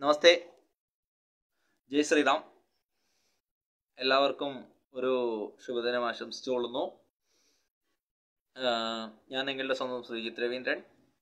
നമസ്തേ ജയ് ശ്രീറാം എല്ലാവർക്കും ഒരു ശുഭദിനം ആശംസിച്ചുകൊള്ളുന്നു ആഹ് ഞാൻ നിങ്ങളുടെ സ്വന്തം ശ്രീജിത്ത് രവീന്ദ്രൻ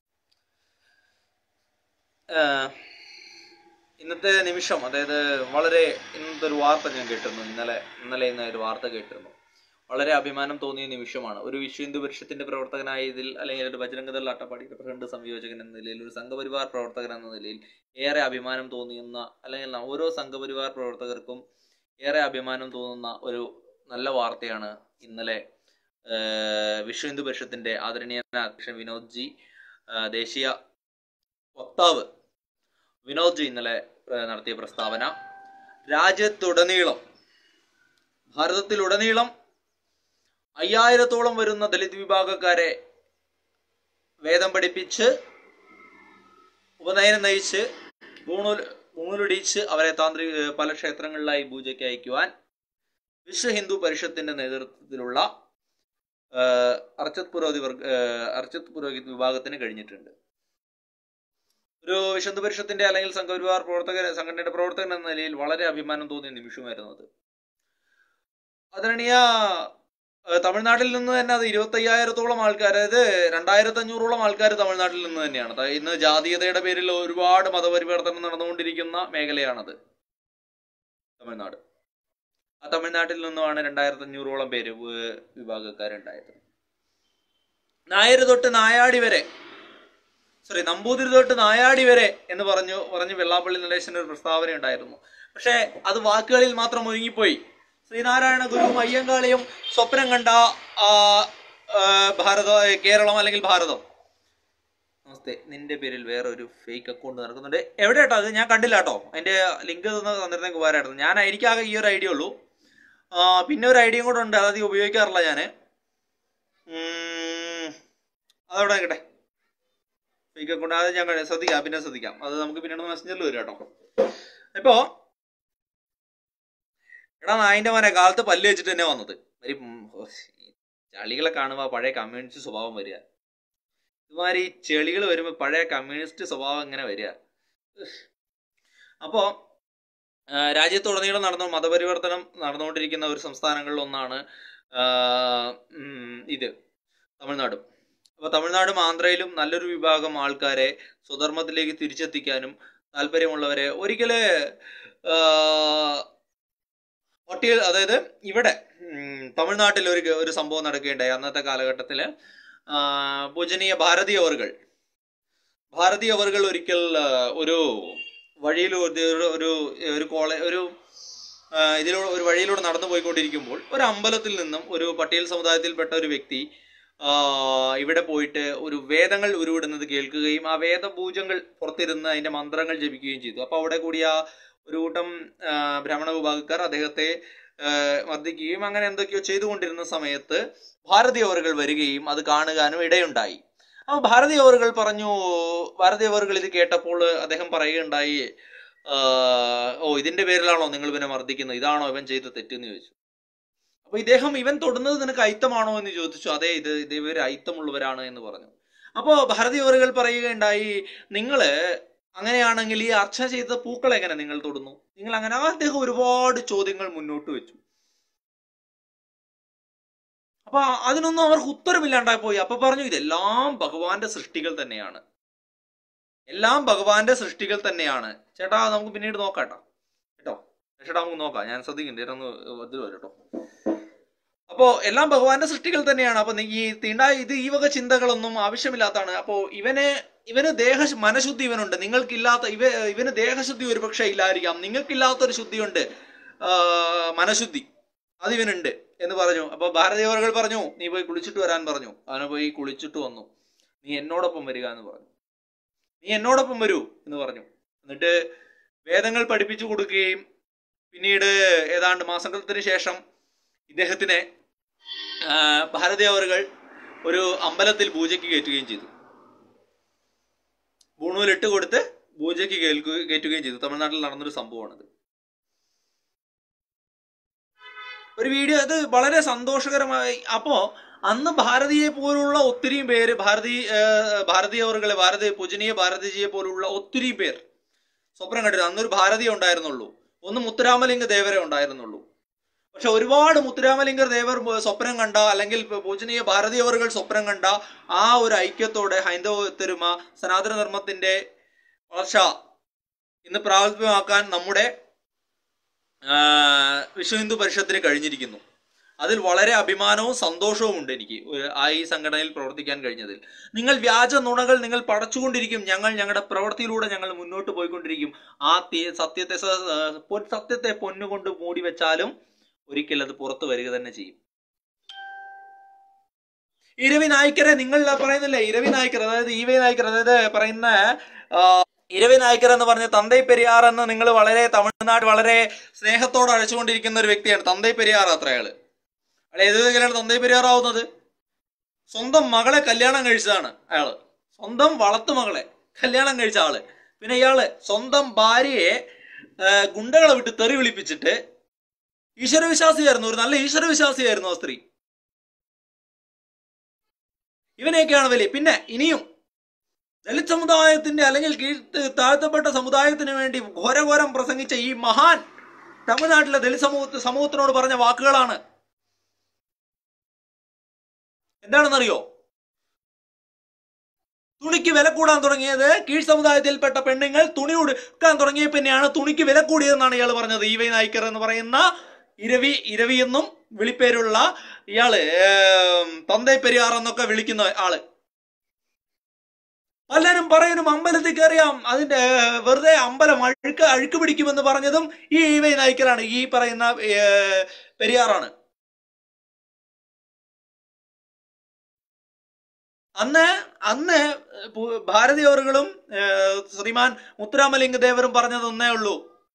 ആഹ് ഇന്നത്തെ നിമിഷം അതായത് വളരെ ഇന്നത്തെ ഒരു വാർത്ത ഞാൻ കേട്ടിരുന്നു ഇന്നലെ ഇന്നലെ ഇന്ന് ഒരു വാർത്ത കേട്ടിരുന്നു വളരെ അഭിമാനം തോന്നിയ നിമിഷമാണ് ഒരു വിശ്വ ഹിന്ദു പരിഷത്തിന്റെ പ്രവർത്തകനായ ഇതിൽ അല്ലെങ്കിൽ ഒരു ബജരംഗദൾ അട്ടപ്പാടിയുടെ പ്രസിഡന്റ് സംയോജകൻ എന്ന നിലയിൽ ഒരു സംഘപരിവാർ പ്രവർത്തകൻ എന്ന നിലയിൽ ഏറെ അഭിമാനം തോന്നിയുന്ന അല്ലെങ്കിൽ ഓരോ സംഘപരിവാർ പ്രവർത്തകർക്കും ഏറെ അഭിമാനം തോന്നുന്ന ഒരു നല്ല വാർത്തയാണ് ഇന്നലെ ആഹ് വിശ്വ ഹിന്ദു പരിഷത്തിന്റെ ആദരണീയനായ അധ്യക്ഷൻ വിനോദ് ജി ആഹ് ദേശീയ വക്താവ് വിനോദ് ജി ഇന്നലെ ആഹ് നടത്തിയ പ്രസ്താവന രാജ്യത്തുടനീളം ഭാരതത്തിലുടനീളം അയ്യായിരത്തോളം വരുന്ന ദലിത് വിഭാഗക്കാരെ വേദം പഠിപ്പിച്ച് ഉപനയനം നയിച്ച് ഊണുൽ ഊണുലിടിച്ച് അവരെ താന്ത്രിക പല ക്ഷേത്രങ്ങളിലായി പൂജയ്ക്ക് അയക്കുവാൻ വിശ്വ ഹിന്ദു പരിഷത്തിന്റെ നേതൃത്വത്തിലുള്ള ആഹ് അർച്ചത് പുരോഹിത് വർഗ ആഹ് അർച്ചത് പുരോഹിത് വിഭാഗത്തിന് കഴിഞ്ഞിട്ടുണ്ട് ഒരു വിശ്വ ഹിന്ദു പരിഷത്തിന്റെ അല്ലെങ്കിൽ സംഘപരിവാർ പ്രവർത്തകർ സംഘടനയുടെ പ്രവർത്തകൻ എന്ന നിലയിൽ വളരെ അഭിമാനം തോന്നിയ നിമിഷമായിരുന്നു അത് ആദരണീയ ഏഹ് തമിഴ്നാട്ടിൽ നിന്ന് തന്നെ അത് ഇരുപത്തയ്യായിരത്തോളം ആൾക്കാർ അതായത് രണ്ടായിരത്തി അഞ്ഞൂറോളം ആൾക്കാർ തമിഴ്നാട്ടിൽ നിന്ന് തന്നെയാണ് അതായത് ഇന്ന് ജാതീയതയുടെ പേരിൽ ഒരുപാട് മതപരിവർത്തനം നടന്നുകൊണ്ടിരിക്കുന്ന മേഖലയാണത് തമിഴ്നാട് ആ തമിഴ്നാട്ടിൽ നിന്നുമാണ് രണ്ടായിരത്തി അഞ്ഞൂറോളം പേര് വ- വിഭാഗക്കാരുണ്ടായത് നായർ തൊട്ട് നായാടി വരെ സോറി നമ്പൂതിരി തൊട്ട് നായാടി വരെ എന്ന് പറഞ്ഞു പറഞ്ഞ് വെള്ളാപ്പള്ളി നടേശന് ഒരു പ്രസ്താവന ഉണ്ടായിരുന്നു പക്ഷേ അത് വാക്കുകളിൽ മാത്രം ഒതുങ്ങിപ്പോയി ശ്രീനാരായണ ഗുരുവും അയ്യങ്കാളിയും സ്വപ്നം കണ്ട ആ, ആ, ഭാരത കേരളം അല്ലെങ്കിൽ ഭാരതം നമസ്തേ നിന്റെ പേരിൽ വേറെ ഒരു ഫേക്ക് അക്കൗണ്ട് നടക്കുന്നുണ്ട് എവിടെ കേട്ടോ അത് ഞാൻ കണ്ടില്ല കേട്ടോ അതിന്റെ ലിങ്ക് തന്ന് തന്നിരുന്നെങ്കിൽ ഉപകാരമായിരുന്നു ഞാൻ എനിക്കാകെ ഈ ഒരു ഐഡിയ ഉള്ളൂ ആ, പിന്നെ ഒരു ഐഡിയയും കൂടെ ഉണ്ട് അത് ഉപയോഗിക്കാറില്ല ഞാൻ അതവിടെ നിൽക്കട്ടെ ഫേക്ക് അക്കൗണ്ട് അത് ഞാൻ കഴി- ശ്രദ്ധിക്കാം പിന്നെ ശ്രദ്ധിക്കാം അത് നമുക്ക് പിന്നീട് മെസ്സഞ്ചറിൽ വരും കേട്ടോ ഇപ്പോ എടാ നായിന്റെ മോനെ കാലത്ത് പല്ല് വെച്ചിട്ട് തന്നെ വന്നത് ഒരു ഉം, ഓ, ഈ ചളികളെ കാണുമ്പോൾ പഴയ കമ്മ്യൂണിസ്റ്റ് സ്വഭാവം വരിക ഇതുമാതിരി ഈ ചെളികൾ വരുമ്പോൾ പഴയ കമ്മ്യൂണിസ്റ്റ് സ്വഭാവം ഇങ്ങനെ വരിക അപ്പോ ആ, രാജ്യത്തുടനീളം നടന്ന മതപരിവർത്തനം നടന്നുകൊണ്ടിരിക്കുന്ന ഒരു സംസ്ഥാനങ്ങളിൽ ഒന്നാണ് ആ, ഉം, ഇത് തമിഴ്നാടും അപ്പൊ തമിഴ്നാടും ആന്ധ്രയിലും നല്ലൊരു വിഭാഗം ആൾക്കാരെ സ്വധർമ്മത്തിലേക്ക് തിരിച്ചെത്തിക്കാനും താല്പര്യമുള്ളവരെ ഒരിക്കല് ആ, ഒട്ടിയ അതായത് ഇവിടെ ഉം, തമിഴ്നാട്ടിൽ ഒരു ഒരു സംഭവം നടക്കുകയുണ്ടായി അന്നത്തെ കാലഘട്ടത്തില് ആ, പൂജനീയ ഭാരതി അവർകൾ ഭാരതി അവർകൾ ഒരിക്കൽ ആ, ഒരു വഴിയിലൂടെ ഒരു ഒരു ഒരു കോളേ ഒരു ആ, ഇതിലൂടെ ഒരു വഴിയിലൂടെ നടന്നു പോയിക്കൊണ്ടിരിക്കുമ്പോൾ ഒരു അമ്പലത്തിൽ നിന്നും ഒരു പട്ടിയൽ സമുദായത്തിൽപ്പെട്ട ഒരു വ്യക്തി ആ, ഇവിടെ പോയിട്ട് ഒരു വേദങ്ങൾ ഉരുവിടുന്നത് കേൾക്കുകയും ആ വേദപൂജകൾ പുറത്തിരുന്ന് അതിന്റെ മന്ത്രങ്ങൾ ജപിക്കുകയും ചെയ്തു അപ്പൊ അവിടെ കൂടിയ ഒരു കൂട്ടം ആ, ബ്രാഹ്മണ വിഭാഗക്കാർ അദ്ദേഹത്തെ ആ, മർദ്ദിക്കുകയും അങ്ങനെ എന്തൊക്കെയോ ചെയ്തുകൊണ്ടിരുന്ന സമയത്ത് ഭാരതി അവറുകൾ വരികയും അത് കാണുവാനും ഇടയുണ്ടായി അപ്പൊ ഭാരതി അവറുകൾ പറഞ്ഞു ഭാരതി അവറുകൾ ഇത് കേട്ടപ്പോൾ അദ്ദേഹം പറയുകയുണ്ടായി ആ, ഓ ഇതിന്റെ പേരിലാണോ നിങ്ങൾ ഇവനെ മർദ്ദിക്കുന്നത് ഇതാണോ ഇവൻ ചെയ്ത തെറ്റെന്ന് ചോദിച്ചു അപ്പൊ ഇദ്ദേഹം ഇവൻ തൊടുന്നത് നിനക്ക് അയിത്തമാണോ എന്ന് ചോദിച്ചു അതെ ഇത് ഇത് ഇവർ അയിത്തമുള്ളവരാണ് എന്ന് പറഞ്ഞു അപ്പോ ഭാരതി അവറുകൾ പറയുകയുണ്ടായി നിങ്ങള് അങ്ങനെയാണെങ്കിൽ ഈ അർച്ചന ചെയ്ത പൂക്കൾ എങ്ങനെ നിങ്ങൾ തൊടുന്നു നിങ്ങൾ അങ്ങനെ ആ അദ്ദേഹം ഒരുപാട് ചോദ്യങ്ങൾ മുന്നോട്ട് വെച്ചു അപ്പൊ അതിനൊന്നും അവർക്ക് ഉത്തരമില്ലാണ്ടായി പോയി അപ്പൊ പറഞ്ഞു ഇതെല്ലാം ഭഗവാന്റെ സൃഷ്ടികൾ തന്നെയാണ് എല്ലാം ഭഗവാന്റെ സൃഷ്ടികൾ തന്നെയാണ് ചേട്ടാ നമുക്ക് പിന്നീട് നോക്കാം കേട്ടോ കേട്ടോ ചേട്ടാ നമുക്ക് നോക്കാം ഞാൻ ശ്രദ്ധിക്കുന്നുണ്ട് ചേട്ടാ ഒന്ന് ഇതിൽ വരും കേട്ടോ അപ്പോ എല്ലാം ഭഗവാന്റെ സൃഷ്ടികൾ തന്നെയാണ് അപ്പൊ ഈ തീണ്ട ഇത് ഈ വക ചിന്തകളൊന്നും ആവശ്യമില്ലാത്തതാണ് അപ്പോ ഇവന് ഇവന് ദേഹ മനഃശുദ്ധി ഇവനുണ്ട് നിങ്ങൾക്കില്ലാത്ത ഇവ ഇവന് ദേഹശുദ്ധി ഒരുപക്ഷെ ഇല്ലായിരിക്കാം നിങ്ങൾക്കില്ലാത്തൊരു ശുദ്ധിയുണ്ട് ആ, മനഃശുദ്ധി അത് ഇവനുണ്ട് എന്ന് പറഞ്ഞു അപ്പൊ ഭാരതീയവർകൾ പറഞ്ഞു നീ പോയി കുളിച്ചിട്ട് വരാൻ പറഞ്ഞു അവനെ പോയി കുളിച്ചിട്ട് വന്നു നീ എന്നോടൊപ്പം വരിക എന്ന് പറഞ്ഞു നീ എന്നോടൊപ്പം വരൂ എന്ന് പറഞ്ഞു എന്നിട്ട് വേദങ്ങൾ പഠിപ്പിച്ചു കൊടുക്കുകയും പിന്നീട് ഏതാണ്ട് മാസങ്ങൾക്ക് ശേഷം ഇദ്ദേഹത്തിനെ ആ, ഭാരതീയ അവറുകൾ ഒരു അമ്പലത്തിൽ പൂജയ്ക്ക് കയറ്റുകയും ചെയ്തു ബൂണൂലിട്ട് കൊടുത്ത് പൂജയ്ക്ക് കേൾക്കുക കയറ്റുകയും ചെയ്തു തമിഴ്നാട്ടിൽ നടന്നൊരു സംഭവമാണത് ഒരു വീഡിയോ അത് വളരെ സന്തോഷകരമായി അപ്പോ അന്ന് ഭാരതീയെ പോലുള്ള ഒത്തിരി പേര് ഭാരതി ഭാരതീയ അവർകളെ ഭാരതി പൂജനീയ ഭാരതിജിയെ പോലുള്ള ഒത്തിരി പേർ സ്വപ്നം കണ്ടിരുന്നത് അന്നൊരു ഭാരതീയ ഉണ്ടായിരുന്നുള്ളൂ ഒന്ന് മുത്തുരാമലിംഗ ദേവരെ ഉണ്ടായിരുന്നുള്ളൂ പക്ഷെ ഒരുപാട് മുത്തുരാമലിംഗ ദേവർ സ്വപ്നം കണ്ട അല്ലെങ്കിൽ പൂജനീയ ഭാരതീയവറുകൾ സ്വപ്നം കണ്ട ആ ഒരു ഐക്യത്തോടെ ഹൈന്ദവ ഒത്തൊരുമ സനാതന ധർമ്മത്തിന്റെ വളർച്ച ഇന്ന് പ്രാവർത്തികമാക്കാൻ നമ്മുടെ ആ, വിശ്വ ഹിന്ദു പരിഷത്തിന് കഴിഞ്ഞിരിക്കുന്നു അതിൽ വളരെ അഭിമാനവും സന്തോഷവും ഉണ്ട് എനിക്ക് ഒരു- ആ ഈ സംഘടനയിൽ പ്രവർത്തിക്കാൻ കഴിഞ്ഞതിൽ നിങ്ങൾ വ്യാജ നുണകൾ നിങ്ങൾ പടച്ചുകൊണ്ടിരിക്കും ഞങ്ങൾ ഞങ്ങളുടെ പ്രവൃത്തിയിലൂടെ ഞങ്ങൾ മുന്നോട്ട് പോയിക്കൊണ്ടിരിക്കും ആ തീ- സത്യത്തെ സ- ആ, പൊൻ- സത്യത്തെ പൊന്നുകൊണ്ട് മൂടി വെച്ചാലും ഒരിക്കൽ അത് പുറത്തു വരിക തന്നെ ചെയ്യും ഇരവി നായ്ക്കരെ നിങ്ങൾ പറയുന്നില്ലേ ഇരവി നായ്ക്കർ അതായത് ഇ വി നായ്ക്കർ അതായത് പറയുന്ന ആ, ഇരവി നായ്ക്കർ എന്ന് പറഞ്ഞ തന്തൈ പെരിയാർ എന്ന് നിങ്ങൾ വളരെ തമിഴ്നാട് വളരെ സ്നേഹത്തോടെ അழைച്ചുകൊണ്ടിരിക്കുന്ന ഒരു വ്യക്തിയാണ് തന്തൈ പെരിയാർ അത്ര അയാള് അയാൾ ഏത് രീതിയിലാണ് തന്തൈ പെരിയാർ ആവുന്നത് സ്വന്തം മകളെ കല്യാണം കഴിച്ചതാണ് അയാള് സ്വന്തം വളർത്തു മകളെ കല്യാണം കഴിച്ച ആള് പിന്നെ ഇയാള് സ്വന്തം ഭാര്യയെ ആ, ഗുണ്ടകളെ വിട്ട് തെറി വിളിപ്പിച്ചിട്ട് ഈശ്വരവിശ്വാസിയായിരുന്നു ഒരു നല്ല ഈശ്വരവിശ്വാസിയായിരുന്നു ആ സ്ത്രീ ഇവനെയൊക്കെയാണ് വലിയ പിന്നെ ഇനിയും ദളിത് സമുദായത്തിന്റെ അല്ലെങ്കിൽ കീഴ് താഴ്ത്തപ്പെട്ട സമുദായത്തിന് വേണ്ടി ഘോരഘോരം പ്രസംഗിച്ച ഈ മഹാൻ തമിഴ്നാട്ടിലെ ദളിത് സമൂഹ സമൂഹത്തിനോട് പറഞ്ഞ വാക്കുകളാണ് എന്താണെന്നറിയോ തുണിക്ക് വില കൂടാൻ തുടങ്ങിയത് കീഴ് സമുദായത്തിൽപ്പെട്ട പെണ്ണുങ്ങൾ തുണി ഉടുക്കാൻ തുടങ്ങിയ പിന്നെയാണ് തുണിക്ക് വില കൂടിയതെന്നാണ് ഇയാൾ പറഞ്ഞത് ഈ വൈ നായ്ക്കർ എന്ന് പറയുന്ന ഇരവി ഇരവി എന്നും വിളിപ്പേരുള്ള ഇയാള് ഏം, തന്തൈ പെരിയാർ എന്നൊക്കെ വിളിക്കുന്ന ആള് പലരും പറയുന്നു അമ്പലത്തിൽ കയറിയാം അതിന്റെ ഏ, വെറുതെ അമ്പലം അഴുക്ക് അഴുക്ക് പിടിക്കുമെന്ന് പറഞ്ഞതും ഈ ഇ വൈ നായ്ക്കറാണ് ഈ പറയുന്ന ഏ, പെരിയാറാണ് അന്ന് അന്ന് പു- ഭാരതീയവറുകളും ഏ, ശ്രീമാൻ മുത്തുരാമലിംഗ ദേവരും പറഞ്ഞത് ഒന്നേ ഉള്ളൂ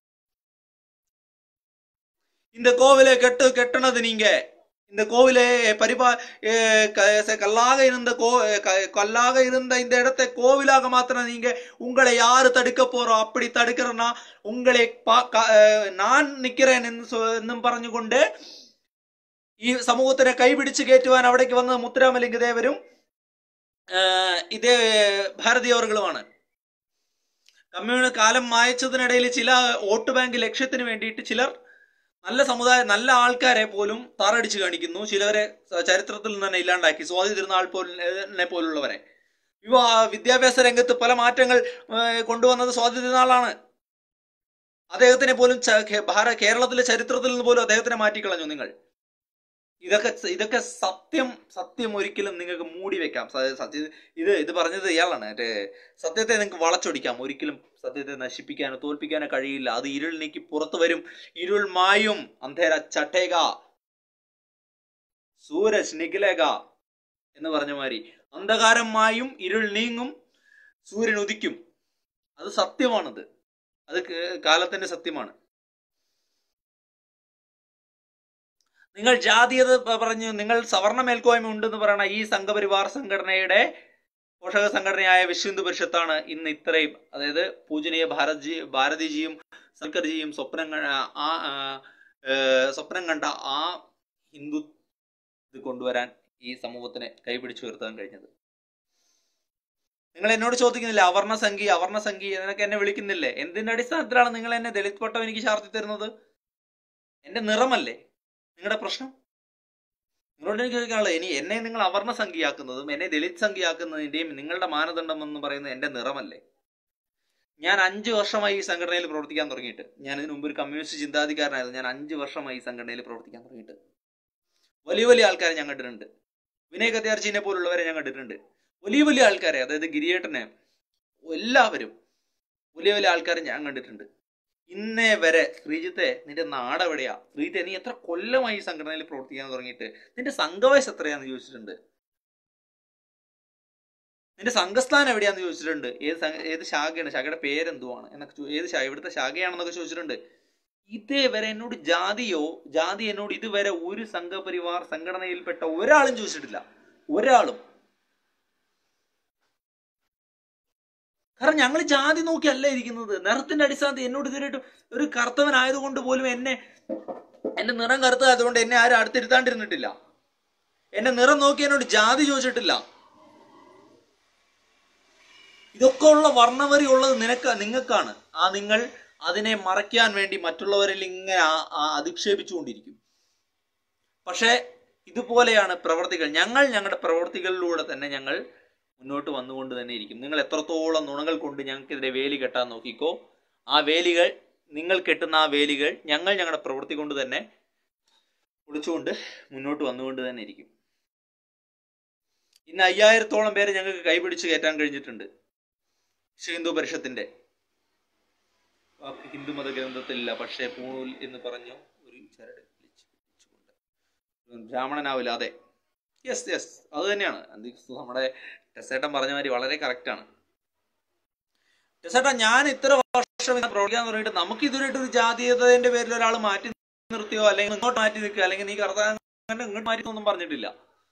இந்த கோவிலை கெட்டு கெட்டனது நீங்க இந்த கோவிலை பரிபா ஏ, க- கல்லாக இருந்த கோ க- கல்லாக இருந்த இந்த இடத்தை கோவிலாக மாத்திர நீங்க உங்களை யாரு தடுக்க போறோம் அப்படி தடுக்கிறனா உங்களை பா- ക- ഏ, ഞാൻ നിக்கிறேன் എന്ന് സ്വ- എന്നും പറഞ്ഞുകൊണ്ട് ഈ സമൂഹത്തിനെ കൈപിടിച്ച് കയറ്റുവാൻ അവിടേക്ക് വന്ന മുത്തുരാമലിംഗ ദേവരും ഏ, ഇതേ ഭാരതീയവറുകളുമാണ് കമ്മ്യൂണി കാലം മായച്ചതിനിടയിൽ ചില വോട്ട് ബാങ്ക് ലക്ഷ്യത്തിന് വേണ്ടിയിട്ട് ചിലർ നല്ല സമുദായം നല്ല ആൾക്കാരെ പോലും താറടിച്ച് കാണിക്കുന്നു ചിലവരെ സ- ചരിത്രത്തിൽ നിന്ന് തന്നെ ഇല്ലാണ്ടാക്കി സ്വാതി തിരുനാൾ പോലിനെ പോലുള്ളവരെ വിവാ വിദ്യാഭ്യാസ രംഗത്ത് പല മാറ്റങ്ങൾ ഏഹ്, കൊണ്ടുവന്നത് സ്വാതി തിരുനാളാണ് അദ്ദേഹത്തിനെ പോലും ച- കേ- ഭാര- കേരളത്തിലെ ചരിത്രത്തിൽ നിന്ന് പോലും അദ്ദേഹത്തിനെ മാറ്റിക്കളഞ്ഞു നിങ്ങൾ ഇതൊക്കെ ഇതൊക്കെ സത്യം സത്യം ഒരിക്കലും നിങ്ങൾക്ക് മൂടി വെക്കാം സ- സത്യ ഇത് ഇത് പറഞ്ഞത് ഇയാളാണ് മറ്റേ സത്യത്തെ നിങ്ങൾക്ക് വളച്ചൊടിക്കാം ഒരിക്കലും സത്യത്തെ നശിപ്പിക്കാനോ തോൽപ്പിക്കാനോ കഴിയില്ല അത് ഇരുൾ നീക്കി പുറത്തു വരും ഇരുൾ മായും അന്ധേര ചട്ടേക സൂരജ് നിഖിലേക എന്ന് പറഞ്ഞ മാതിരി അന്ധകാരം മായും ഇരുൾ നീങ്ങും സൂര്യൻ ഉദിക്കും അത് സത്യമാണത് അത് ക- കാലത്തിന്റെ സത്യമാണ് നിങ്ങൾ ജാതീയത പ- പറഞ്ഞു നിങ്ങൾ സവർണ മേൽക്കോയ്മ ഉണ്ടെന്ന് പറയുന്ന ഈ സംഘപരിവാർ സംഘടനയുടെ പോഷക സംഘടനയായ വിശ്വ ഹിന്ദു പരിഷത്താണ് ഇന്ന് ഇത്രയും അതായത് പൂജനീയ ഭാരത്ജി ഭാരതിജിയും സർക്കർജിയും സ്വപ്നം ക- ആ ആ, ഏ, സ്വപ്നം കണ്ട ആ ഹിന്ദു ഇത് കൊണ്ടുവരാൻ ഈ സമൂഹത്തിനെ കൈപിടിച്ചു ഉയർത്താൻ കഴിഞ്ഞത് നിങ്ങൾ എന്നോട് ചോദിക്കുന്നില്ല അവർണ സംഖ്യ അവർണ സംഖ്യ എന്നൊക്കെ എന്നെ വിളിക്കുന്നില്ലേ എന്തിന്റെ അടിസ്ഥാനത്തിലാണ് നിങ്ങൾ എന്നെ ദളിത് പട്ടം എനിക്ക് ചാർത്തി തരുന്നത് എന്റെ നിറമല്ലേ നിങ്ങളുടെ പ്രശ്നം നിങ്ങളോട് എനിക്ക് ചോദിക്കാനുള്ളത് ഇനി എന്നെ നിങ്ങൾ അവർണ സംഖ്യയാക്കുന്നതും എന്നെ ദളിത് സംഖ്യയാക്കുന്നതിന്റെയും നിങ്ങളുടെ മാനദണ്ഡം എന്ന് പറയുന്നത് എന്റെ നിറമല്ലേ ഞാൻ അഞ്ച് വർഷമായി ഈ സംഘടനയിൽ പ്രവർത്തിക്കാൻ തുടങ്ങിയിട്ട് ഞാൻ ഇതിനു മുമ്പ് ഒരു കമ്മ്യൂണിസ്റ്റ് ചിന്താധികാരനായിരുന്നു ഞാൻ അഞ്ച് വർഷമായി ഈ സംഘടനയിൽ പ്രവർത്തിക്കാൻ തുടങ്ങിയിട്ട് വലിയ വലിയ ആൾക്കാരെ ഞാൻ കണ്ടിട്ടുണ്ട് വിനയ് കത്യാർജിനെ പോലുള്ളവരെ ഞാൻ കണ്ടിട്ടുണ്ട് വലിയ വലിയ ആൾക്കാരെ അതായത് ഗിരിയേട്ടനെ എല്ലാവരും വലിയ വലിയ ആൾക്കാരെ ഞാൻ കണ്ടിട്ടുണ്ട് ഇന്നേ വരെ ശ്രീജിത്തെ നിന്റെ നാട് എവിടെയാ ശ്രീജിത്തെ നീ എത്ര കൊല്ലമായി ഈ സംഘടനയിൽ പ്രവർത്തിക്കാൻ തുടങ്ങിയിട്ട് നിന്റെ സംഘവയസ് എത്രയാന്ന് ചോദിച്ചിട്ടുണ്ട് നിന്റെ സംഘസ്ഥാനം എവിടെയാന്ന് ചോദിച്ചിട്ടുണ്ട് ഏത് സംഘ- ഏത് ശാഖയാണ് ശാഖയുടെ പേരെന്തുവാണ് എന്നൊക്കെ ചോ- ഏത് ശാഖ ഇവിടുത്തെ ശാഖയാണെന്നൊക്കെ ചോദിച്ചിട്ടുണ്ട് ഇതേവരെ എന്നോട് ജാതിയോ ജാതി എന്നോട് ഇതുവരെ ഒരു സംഘപരിവാർ സംഘടനയിൽപ്പെട്ട ഒരാളും ചോദിച്ചിട്ടില്ല ഒരാളും കാരണം ഞങ്ങൾ ജാതി നോക്കിയല്ല ഇരിക്കുന്നത് നിറത്തിന്റെ അടിസ്ഥാനത്തിൽ എന്നോട് ഇതുവരെയായിട്ട് ഒരു കറുത്തവനായതുകൊണ്ട് പോലും എന്നെ എന്റെ നിറം കറുത്തതായതുകൊണ്ട് എന്നെ ആരും അടുത്തിരുത്താണ്ടിരുന്നിട്ടില്ല എന്റെ നിറം നോക്കി എന്നോട് ജാതി ചോദിച്ചിട്ടില്ല ഇതൊക്കെ ഉള്ള വർണ്ണവരി ഉള്ളത് നിനക്ക് നിങ്ങൾക്കാണ് ആ നിങ്ങൾ അതിനെ മറയ്ക്കാൻ വേണ്ടി മറ്റുള്ളവരിൽ ഇങ്ങനെ ആ- ആ- അധിക്ഷേപിച്ചുകൊണ്ടിരിക്കും പക്ഷേ ഇതുപോലെയാണ് പ്രവർത്തികൾ ഞങ്ങൾ ഞങ്ങളുടെ പ്രവർത്തികളിലൂടെ തന്നെ ഞങ്ങൾ മുന്നോട്ട് വന്നുകൊണ്ട് തന്നെ ഇരിക്കും നിങ്ങൾ എത്രത്തോളം നുണകൾ കൊണ്ട് ഞങ്ങൾക്കെതിരെ വേലി കെട്ടാൻ നോക്കിക്കോ ആ വേലികൾ നിങ്ങൾ കെട്ടുന്ന ആ വേലികൾ ഞങ്ങൾ ഞങ്ങളുടെ പ്രവൃത്തി കൊണ്ട് തന്നെ പൊളിച്ചുകൊണ്ട് മുന്നോട്ട് വന്നുകൊണ്ട് തന്നെ ഇരിക്കും ഇന്ന് അയ്യായിരത്തോളം പേരെ ഞങ്ങൾക്ക് കൈപിടിച്ച് കയറ്റാൻ കഴിഞ്ഞിട്ടുണ്ട് വിശ്വ ഹിന്ദു പരിഷത്തിന്റെ വാക്ക് ഹിന്ദുമത ഗ്രന്ഥത്തിലില്ല പക്ഷേ പൂണൂൽ എന്ന് പറഞ്ഞു ഒരു ചരട് വലിച്ചു പിടിച്ചുകൊണ്ട് ബ്രാഹ്മണനാവില്ല അതെ യെസ് യെസ് അത് തന്നെയാണ് അത് നമ്മുടെ ടെസേട്ടൻ പറഞ്ഞ മാതിരി വളരെ കറക്റ്റാണ് ടെസേട്ടൻ ഞാൻ ഇത്ര വർഷം ഇത് പ്രവർത്തിക്കാൻ തുടങ്ങിയിട്ട് നമുക്ക് ഇതുവരെയായിട്ട് ഒരു ജാതീയതയുടെ പേരിൽ ഒരാൾ മാറ്റി നിർത്തിയോ അല്ലെങ്കിൽ ഇങ്ങോട്ട് മാറ്റി നിൽക്കുക അല്ലെങ്കിൽ നീ കർത്താൻ ഇങ്ങോട്ട് മാറ്റി ഒന്നും പറഞ്ഞിട്ടില്ല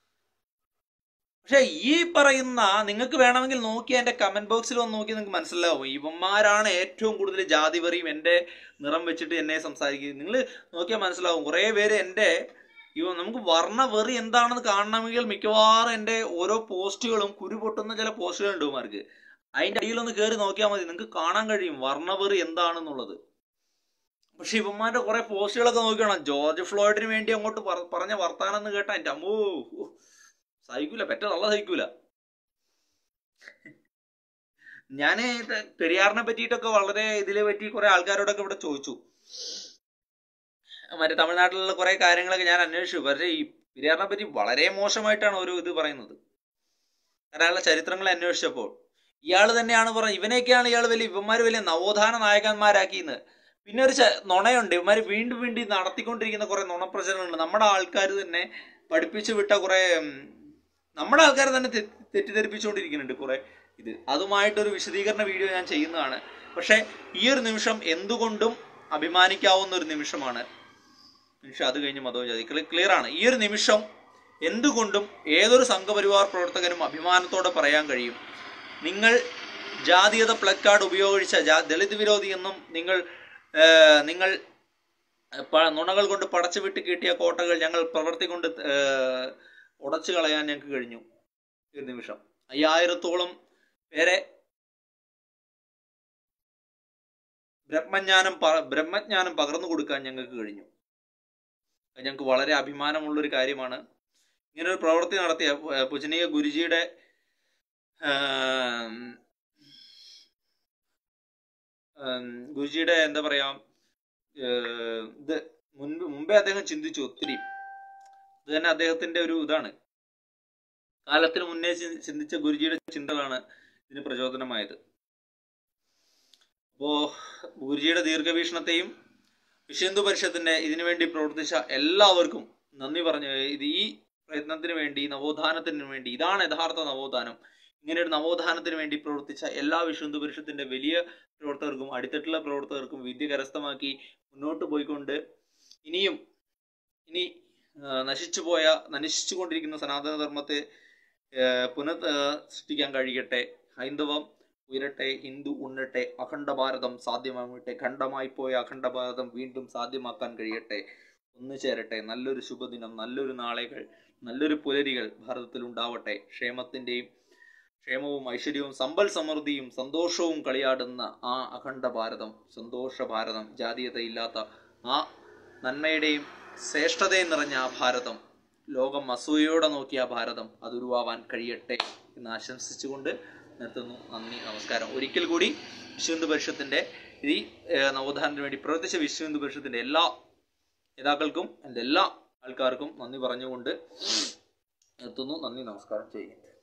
പക്ഷെ ഈ പറയുന്ന നിങ്ങൾക്ക് വേണമെങ്കിൽ നോക്കി എന്റെ കമന്റ് ബോക്സിൽ ഒന്ന് നോക്കി നിങ്ങൾക്ക് മനസ്സിലാവും ഇവന്മാരാണ് ഏറ്റവും കൂടുതൽ ജാതി പറയും എന്റെ നിറം വെച്ചിട്ട് എന്നെ സംസാരിക്കുന്നത് നിങ്ങൾ നോക്കിയാൽ മനസ്സിലാവും കുറേ പേര് എന്റെ ഇവ നമുക്ക് വർണ്ണവെറി എന്താണെന്ന് കാണണമെങ്കിൽ മിക്കവാറും എന്റെ ഓരോ പോസ്റ്റുകളും കുരു പൊട്ടുന്ന ചില പോസ്റ്റുകൾ ഉണ്ട് ഇവന്മാർക്ക് അതിന്റെ അടിയിലൊന്ന് കയറി നോക്കിയാൽ മതി നിങ്ങൾക്ക് കാണാൻ കഴിയും വർണ്ണവെറി എന്താണെന്നുള്ളത് പക്ഷെ ഇവന്മാരുടെ കുറെ പോസ്റ്റുകളൊക്കെ നോക്കണം ജോർജ് ഫ്ലോയിഡിന് വേണ്ടി അങ്ങോട്ട് പറ- പറഞ്ഞ വർത്താനം എന്ന് കേട്ടാ എന്റെ അമ്മോ ഉഹ്. സഹിക്കൂല പെറ്റ നല്ല സഹിക്കൂല ഞാന് ഇത് പെരിയാറിനെ പറ്റിയിട്ടൊക്കെ വളരെ ഇതിനെ പറ്റി കുറെ ആൾക്കാരോടൊക്കെ ഇവിടെ ചോദിച്ചു മറ്റേ തമിഴ്നാട്ടിലുള്ള കുറെ കാര്യങ്ങളൊക്കെ ഞാൻ അന്വേഷിച്ചു പക്ഷേ ഈ പെരിയാറിനെ പറ്റി വളരെ മോശമായിട്ടാണ് ഒരു ഇത് പറയുന്നത് കാരണം അയാളുടെ ചരിത്രങ്ങൾ അന്വേഷിച്ചപ്പോൾ ഇയാൾ തന്നെയാണ് പറഞ്ഞത് ഇവനെയൊക്കെയാണ് ഇയാൾ വലിയ ഇവന്മാർ വലിയ നവോത്ഥാന നായകന്മാരാക്കിയെന്ന് പിന്നെ ഒരു ച- നുണയുണ്ട് ഇവന്മാർ വീണ്ടും വീണ്ടും ഈ നടത്തിക്കൊണ്ടിരിക്കുന്ന കുറെ നുണപ്രചരണങ്ങളുണ്ട് നമ്മുടെ ആൾക്കാർ തന്നെ പഠിപ്പിച്ചു വിട്ട കുറെ ഉം, നമ്മുടെ ആൾക്കാർ തന്നെ തെ- തെറ്റിദ്ധരിപ്പിച്ചുകൊണ്ടിരിക്കുന്നുണ്ട് കുറെ ഇത് അതുമായിട്ടൊരു വിശദീകരണ വീഡിയോ ഞാൻ ചെയ്യുന്നതാണ് പക്ഷെ ഈ ഒരു നിമിഷം എന്തുകൊണ്ടും അഭിമാനിക്കാവുന്ന ഒരു നിമിഷമാണ് നിമിഷം അത് കഴിഞ്ഞ് മതവും ജാതി ക്ലിയർ ആണ് ഈ ഒരു നിമിഷം എന്തുകൊണ്ടും ഏതൊരു സംഘപരിവാർ പ്രവർത്തകനും അഭിമാനത്തോടെ പറയാൻ കഴിയും നിങ്ങൾ ജാതീയത പ്ലക്കാർഡ് ഉപയോഗിച്ച ജാ- ദളിത് വിരോധി എന്നും നിങ്ങൾ ആ, നിങ്ങൾ പ- നുണകൾ കൊണ്ട് പടച്ചു വിട്ട് കിട്ടിയ കോട്ടകൾ ഞങ്ങൾ പ്രവർത്തി കൊണ്ട് ആ, ഉടച്ചു കളയാൻ ഞങ്ങൾക്ക് കഴിഞ്ഞു ഈ ഒരു നിമിഷം അയ്യായിരത്തോളം പേരെ ബ്രഹ്മജ്ഞാനം പ- ബ്രഹ്മജ്ഞാനം പകർന്നു കൊടുക്കാൻ ഞങ്ങൾക്ക് കഴിഞ്ഞു അത് ഞങ്ങൾക്ക് വളരെ അഭിമാനമുള്ള ഒരു കാര്യമാണ് ഇങ്ങനെ ഒരു പ്രവൃത്തി നടത്തിയ ഏർ പൂജനീയ ഗുരുജിയുടെ ആം, ആം, ഗുരുജിയുടെ എന്താ പറയാ ഏർ, ഇത് മുൻപ് മുമ്പേ അദ്ദേഹം ചിന്തിച്ചു ഒത്തിരി ഇത് തന്നെ അദ്ദേഹത്തിന്റെ ഒരു ഇതാണ് കാലത്തിന് മുന്നേ ചി- ചിന്തിച്ച ഗുരുജിയുടെ ചിന്തകളാണ് ഇതിന് പ്രചോദനമായത് അപ്പോ ഗുരുജിയുടെ ദീർഘവീക്ഷണത്തെയും വിശ്വഹിന്ദു പരിഷത്തിന്റെ ഇതിനു വേണ്ടി പ്രവർത്തിച്ച എല്ലാവർക്കും നന്ദി പറഞ്ഞു ഇത് ഈ പ്രയത്നത്തിന് വേണ്ടി നവോത്ഥാനത്തിന് വേണ്ടി ഇതാണ് യഥാർത്ഥ നവോത്ഥാനം ഇങ്ങനെ ഒരു നവോത്ഥാനത്തിന് വേണ്ടി പ്രവർത്തിച്ച എല്ലാ വിശ്വഹിന്ദു പരിഷത്തിന്റെ വലിയ പ്രവർത്തകർക്കും അടിത്തട്ടിലെ പ്രവർത്തകർക്കും വിദ്യ കരസ്ഥമാക്കി മുന്നോട്ട് പോയിക്കൊണ്ട് ഇനിയും ഇനി ആ, നശിച്ചുപോയ നശിച്ചുകൊണ്ടിരിക്കുന്ന സനാതന ധർമ്മത്തെ ആ, പുനഃ ആ, സൃഷ്ടിക്കാൻ കഴിയട്ടെ ഹൈന്ദവം ഉയരട്ടെ ഹിന്ദു ഉണ്ണട്ടെ അഖണ്ഡ ഭാരതം സാധ്യമാകട്ടെ ഖണ്ഡമായി പോയ അഖണ്ഡ ഭാരതം വീണ്ടും സാധ്യമാക്കാൻ കഴിയട്ടെ ഒന്നു ചേരട്ടെ നല്ലൊരു ശുഭദിനം നല്ലൊരു നാളെകൾ നല്ലൊരു പുലരികൾ ഭാരതത്തിൽ ഉണ്ടാവട്ടെ ക്ഷേമത്തിന്റെയും ക്ഷേമവും ഐശ്വര്യവും സമ്പൽ സമൃദ്ധിയും സന്തോഷവും കളിയാടുന്ന ആ അഖണ്ഡ ഭാരതം സന്തോഷ ഭാരതം ജാതീയതയില്ലാത്ത ആ നന്മയുടെയും ശ്രേഷ്ഠതയും നിറഞ്ഞ ആ ഭാരതം ലോകം അസൂയയോടെ നോക്കിയ ആ ഭാരതം അതുരുവാവാൻ കഴിയട്ടെ എന്ന് ആശംസിച്ചുകൊണ്ട് നിർത്തുന്നു നന്ദി നമസ്കാരം ഒരിക്കൽ കൂടി വിശ്വഹിന്ദു പരിഷത്തിന്റെ ഈ ഏഹ്, നവോത്ഥാനത്തിന് വേണ്ടി പ്രവർത്തിച്ച വിശ്വഹിന്ദു പരിഷത്തിന്റെ എല്ലാ നേതാക്കൾക്കും എൻ്റെ എല്ലാ ആൾക്കാർക്കും നന്ദി പറഞ്ഞുകൊണ്ട് നിർത്തുന്നു നന്ദി നമസ്കാരം ചെയ്യുന്നു